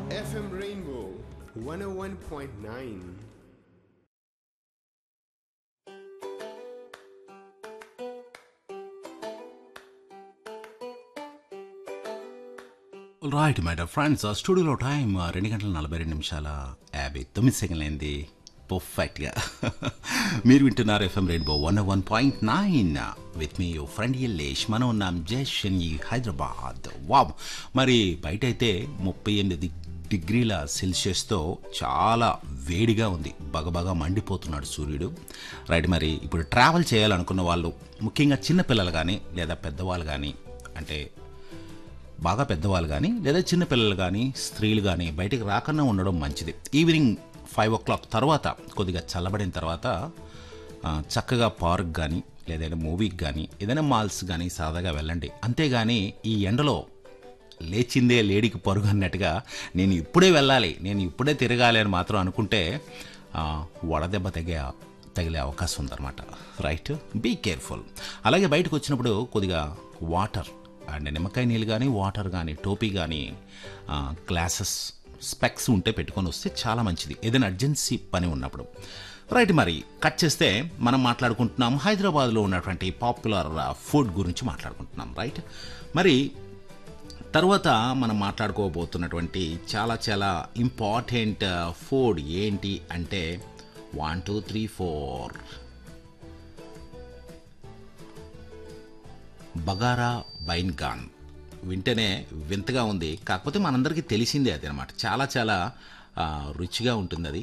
FM Rainbow 101.9. Right my dear friends స్టూడియోలో time రెండు గంటల నలభై రెండు నిమిషాల యాభై తొమ్మిది సెకండ్లు అయింది పర్ఫెక్ట్గా మీరు వింటున్నారు FM rainbow one one point nine with me you friend Ellesh మనం ఉన్నాం జషన్ ఈ హైదరాబాద్ వావ్ మరి బయట అయితే ముప్పై ఎనిమిది డిగ్రీల సెల్సియస్తో చాలా వేడిగా ఉంది బగబగా మండిపోతున్నాడు సూర్యుడు రైట్ మరి ఇప్పుడు ట్రావెల్ చేయాలనుకున్న వాళ్ళు ముఖ్యంగా చిన్నపిల్లలు కానీ లేదా పెద్దవాళ్ళు కానీ అంటే బాగా పెద్దవాళ్ళు కానీ లేదా చిన్నపిల్లలు కానీ స్త్రీలు కానీ బయటికి రాకుండా ఉండడం మంచిది ఈవినింగ్ ఫైవ్ ఓ క్లాక్ తర్వాత కొద్దిగా చల్లబడిన తర్వాత ఆ, చక్కగా పార్క్ కానీ లేదంటే మూవీకి కానీ ఏదైనా మాల్స్ కానీ సరదాగా వెళ్ళండి అంతేగాని ఈ ఎండలో లేచిందే లేడికి పరుగు అన్నట్టుగా నేను ఇప్పుడే వెళ్ళాలి నేను ఇప్పుడే తిరగాలి అని మాత్రం అనుకుంటే ఆ, వడదెబ్బ తగే తగిలే అవకాశం ఉందన్నమాట రైట్ బీ కేర్ఫుల్ అలాగే బయటకు వచ్చినప్పుడు కొద్దిగా వాటర్ అండ్ నిమ్మకాయ నీళ్ళు కానీ వాటర్ కానీ టోపీ కానీ గ్లాసెస్ స్పెక్స్ ఉంటే పెట్టుకొని వస్తే చాలా మంచిది ఏదైనా అర్జెన్సీ పని ఉన్నప్పుడు రైట్ మరి కట్ చేస్తే మనం మాట్లాడుకుంటున్నాం హైదరాబాద్లో ఉన్నటువంటి పాపులర్ ఫుడ్ గురించి మాట్లాడుకుంటున్నాం రైట్ మరి తర్వాత మనం మాట్లాడుకోబోతున్నటువంటి చాలా చాలా ఇంపార్టెంట్ ఫుడ్ ఏంటి అంటే one two three four bagara baingan వింటేనే వింతగా ఉంది కాకపోతే మనందరికీ తెలిసిందే అది అనమాట చాలా చాలా ఆ, రుచిగా ఉంటుంది అది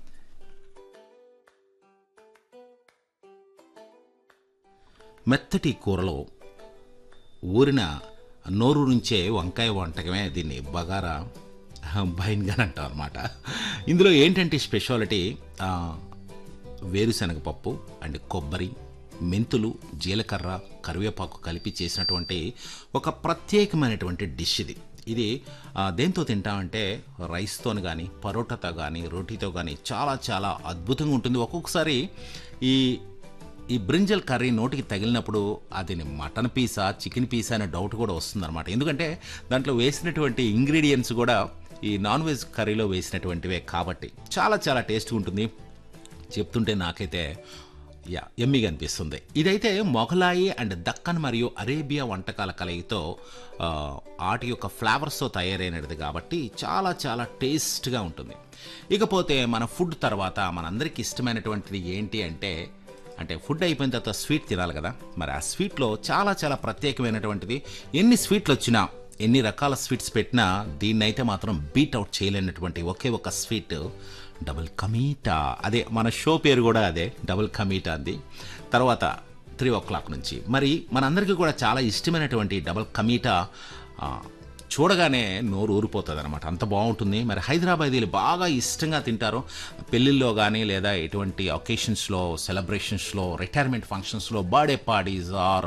మెత్తటి కూరలో ఊరిన నోరు నుంచే వంకాయ వంటకమే దీన్ని బగారా బైన్గా అంటాం అనమాట ఇందులో ఏంటంటే స్పెషాలిటీ ఆ, వేరుశనగ పప్పు అండ్ కొబ్బరి మెంతులు జీలకర్ర కరివేపాకు కలిపి చేసినటువంటి ఒక ప్రత్యేకమైనటువంటి డిష్ ఇది ఇది ఆ, దేంతో తింటామంటే రైస్తో కానీ పరోటాతో కానీ రోటీతో కానీ చాలా చాలా అద్భుతంగా ఉంటుంది ఒక్కొక్కసారి ఈ ఈ బ్రింజల్ కర్రీ నోటికి తగిలినప్పుడు అది మటన్ పీసా చికెన్ పీసా అనే డౌట్ కూడా వస్తుందన్నమాట ఎందుకంటే దాంట్లో వేసినటువంటి ఇంగ్రీడియంట్స్ కూడా ఈ నాన్ వెజ్ కర్రీలో వేసినటువంటివే కాబట్టి చాలా చాలా టేస్ట్గా ఉంటుంది చెప్తుంటే నాకైతే యా ఎమ్మిగా అనిపిస్తుంది ఇదైతే మొఘలాయి అండ్ దక్కన్ మరియు అరేబియా వంటకాల కలయితో ఆ, వాటి యొక్క ఫ్లేవర్స్తో తయారైనది కాబట్టి చాలా చాలా టేస్ట్గా ఉంటుంది ఇకపోతే మన ఫుడ్ తర్వాత మనందరికీ ఇష్టమైనటువంటిది ఏంటి అంటే అంటే ఫుడ్ అయిపోయిన తర్వాత స్వీట్ తినాలి కదా మరి ఆ స్వీట్లో చాలా చాలా ప్రత్యేకమైనటువంటిది ఎన్ని స్వీట్లు వచ్చినా ఎన్ని రకాల స్వీట్స్ పెట్టినా దీన్నైతే మాత్రం బీట్ అవుట్ చేయలేనటువంటి ఒకే ఒక స్వీట్ డబుల్ కమీటా అదే మన షో పేరు కూడా అదే డబుల్ కమీటా అంది తర్వాత త్రీ ఓ క్లాక్ నుంచి మరి మనందరికీ కూడా చాలా ఇష్టమైనటువంటి డబుల్ కమీటా ఆ, చూడగానే నోరు ఊరిపోతుంది అనమాట అంత బాగుంటుంది మరి హైదరాబాదీలు బాగా ఇష్టంగా తింటారు పెళ్ళిళ్ళలో కానీ లేదా ఎటువంటి ఒకేషన్స్లో సెలబ్రేషన్స్లో రిటైర్మెంట్ ఫంక్షన్స్లో బర్త్డే పార్టీస్ ఆర్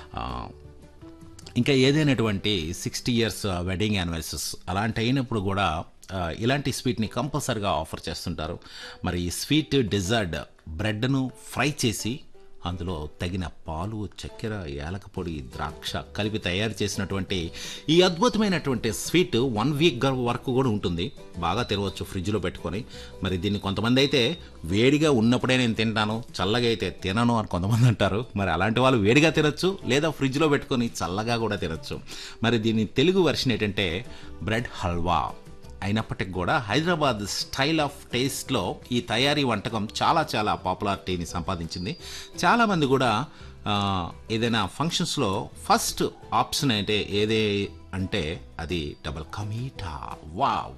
ఇంకా ఏదైనటువంటి సిక్స్టీ ఇయర్స్ వెడ్డింగ్ యానివర్సరీస్ అలాంటి అయినప్పుడు కూడా ఆ, ఇలాంటి స్వీట్ని కంపల్సరిగా ఆఫర్ చేస్తుంటారు మరి ఈ స్వీట్ డిజర్ట్ బ్రెడ్ను ఫ్రై చేసి అందులో తగిన పాలు చక్కెర యాలక పొడి ద్రాక్ష కలిపి తయారు చేసినటువంటి ఈ అద్భుతమైనటువంటి స్వీట్ వన్ వీక్ వరకు కూడా ఉంటుంది బాగా తినవచ్చు ఫ్రిడ్జ్లో పెట్టుకొని మరి దీన్ని కొంతమంది అయితే వేడిగా ఉన్నప్పుడే నేను తింటాను చల్లగా అయితే తినను అని కొంతమంది అంటారు మరి అలాంటి వాళ్ళు వేడిగా తినొచ్చు లేదా ఫ్రిడ్జ్లో పెట్టుకొని చల్లగా కూడా తినొచ్చు మరి దీని తెలుగు వెర్షన్ ఏంటంటే బ్రెడ్ హల్వా అయినప్పటికి కూడా హైదరాబాద్ స్టైల్ ఆఫ్ టేస్ట్లో ఈ తయారీ వంటకం చాలా చాలా పాపులారిటీని సంపాదించింది చాలామంది కూడా ఆ, ఏదైనా ఫంక్షన్స్లో ఫస్ట్ ఆప్షన్ అంటే ఏదే అంటే అది డబల్ కమీటా వా